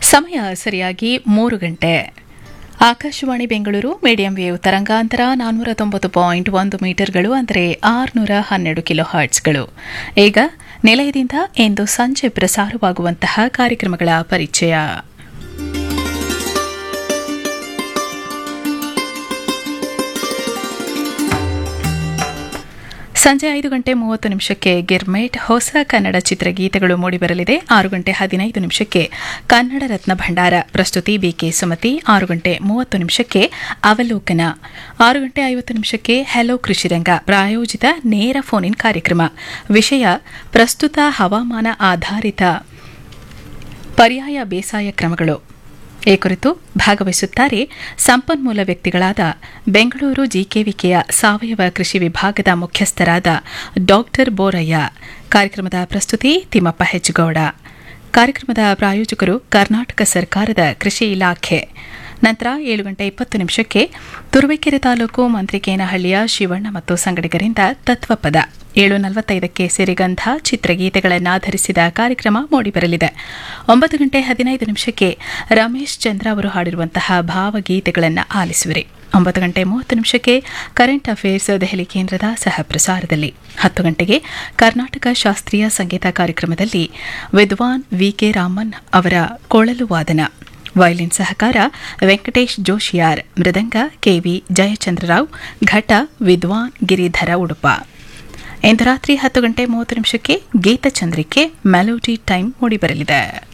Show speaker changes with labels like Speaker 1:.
Speaker 1: ಸಮಯ ಸರಿಯಾಗಿ ಮೂರು ಗಂಟೆ ಆಕಾಶವಾಣಿ ಬೆಂಗಳೂರು ಮೀಡಿಯಂ ವೇವ್ ತರಂಗಾಂತರ ನಾನ್ನೂರ ತೊಂಬತ್ತು ಪಾಯಿಂಟ್ ಒಂದು ಮೀಟರ್ಗಳು ಅಂದರೆ ಆರುನೂರ ಹನ್ನೆರಡು ಕಿಲೋ ಹರ್ಟ್ಸ್ಗಳು ಈಗ ನಿಲಯದಿಂದ ಇಂದು ಸಂಜೆ ಪ್ರಸಾರವಾಗುವಂತಹ ಕಾರ್ಯಕ್ರಮಗಳ ಪರಿಚಯ ಸಂಜೆ ಐದು ಗಂಟೆ ಮೂವತ್ತು ನಿಮಿಷಕ್ಕೆ ಗಿರ್ಮೇಟ್ ಹೊಸ ಕನ್ನಡ ಚಿತ್ರಗೀತೆಗಳು ಮೂಡಿಬರಲಿದೆ ಆರು ಗಂಟೆ ಹದಿನೈದು ನಿಮಿಷಕ್ಕೆ ಕನ್ನಡ ರತ್ನ ಭಂಡಾರ ಪ್ರಸ್ತುತಿ ಬಿಕೆ ಸುಮತಿ ಆರು ಗಂಟೆ ಮೂವತ್ತು ನಿಮಿಷಕ್ಕೆ ಅವಲೋಕನ ಆರು ಗಂಟೆ ಐವತ್ತು ನಿಮಿಷಕ್ಕೆ ಹೆಲೋ ಕೃಷಿರಂಗ ಪ್ರಾಯೋಜಿತ ನೇರ ಫೋನ್ ಇನ್ ಕಾರ್ಯಕ್ರಮ ವಿಷಯ ಪ್ರಸ್ತುತ ಹವಾಮಾನ ಆಧಾರಿತ ಪರ್ಯಾಯ ಬೇಸಾಯ ಕ್ರಮಗಳು ಈ ಕುರಿತು ಭಾಗವಹಿಸುತ್ತಾರೆ ಸಂಪನ್ಮೂಲ ವ್ಯಕ್ತಿಗಳಾದ ಬೆಂಗಳೂರು ಜಿಕೆವಿಕೆಯ ಸಾವಯವ ಕೃಷಿ ವಿಭಾಗದ ಮುಖ್ಯಸ್ಥರಾದ ಡಾಕ್ಟರ್ ಬೋರಯ್ಯ ಕಾರ್ಯಕ್ರಮದ ಪ್ರಸ್ತುತಿ ತಿಮ್ಮಪ್ಪ ಹೆಜ್ಗೌಡ ಕಾರ್ಯಕ್ರಮದ ಪ್ರಾಯೋಜಕರು ಕರ್ನಾಟಕ ಸರ್ಕಾರದ ಕೃಷಿ ಇಲಾಖೆ ನಂತರ ಏಳು ಗಂಟೆ ಇಪ್ಪತ್ತು ನಿಮಿಷಕ್ಕೆ ತುರುವೇಕೆರೆ ತಾಲೂಕು ಮಂತ್ರಿಕೇನಹಳ್ಳಿಯ ಶಿವಣ್ಣ ಮತ್ತು ಸಂಗಡಿಗರಿಂದ ತತ್ವಪದ ಏಳು ನಲವತ್ತೈದಕ್ಕೆ ಸಿರಿಗಂಧ ಚಿತ್ರಗೀತೆಗಳನ್ನಾಧರಿಸಿದ ಕಾರ್ಯಕ್ರಮ ಮೂಡಿಬರಲಿದೆ ಒಂಬತ್ತು ಗಂಟೆ ಹದಿನೈದು ನಿಮಿಷಕ್ಕೆ ರಮೇಶ್ ಚಂದ್ರ ಅವರು ಹಾಡಿರುವಂತಹ ಭಾವಗೀತೆಗಳನ್ನು ಆಲಿಸುವಿರಿ ಒಂಬತ್ತು ಗಂಟೆ ಮೂವತ್ತು ನಿಮಿಷಕ್ಕೆ ಕರೆಂಟ್ ಅಫೇರ್ಸ್ ದೆಹಲಿ ಕೇಂದ್ರದ ಸಹ ಪ್ರಸಾರದಲ್ಲಿ ಹತ್ತು ಗಂಟೆಗೆ ಕರ್ನಾಟಕ ಶಾಸ್ತ್ರೀಯ ಸಂಗೀತ ಕಾರ್ಯಕ್ರಮದಲ್ಲಿ ವಿದ್ವಾನ್ ವಿಕೆ ರಾಮನ್ ಅವರ ಕೊಳಲು ವಾದನ ವಯಲಿನ್ ಸಹಕಾರ ವೆಂಕಟೇಶ್ ಜೋಶಿಯಾರ್ ಮೃದಂಗ ಕೆವಿ ಜಯಚಂದ್ರರಾವ್ ಘಟ ವಿದ್ವಾನ್ ಗಿರಿಧರ ಉಡುಪ ಇಂದು ರಾತ್ರಿ ಹತ್ತು ಗಂಟೆ ಮೂವತ್ತು ನಿಮಿಷಕ್ಕೆ ಗೀತಚಂದ್ರಿಕೆ ಮೆಲೋಡಿ ಟೈಮ್ ಮೂಡಿಬರಲಿದೆ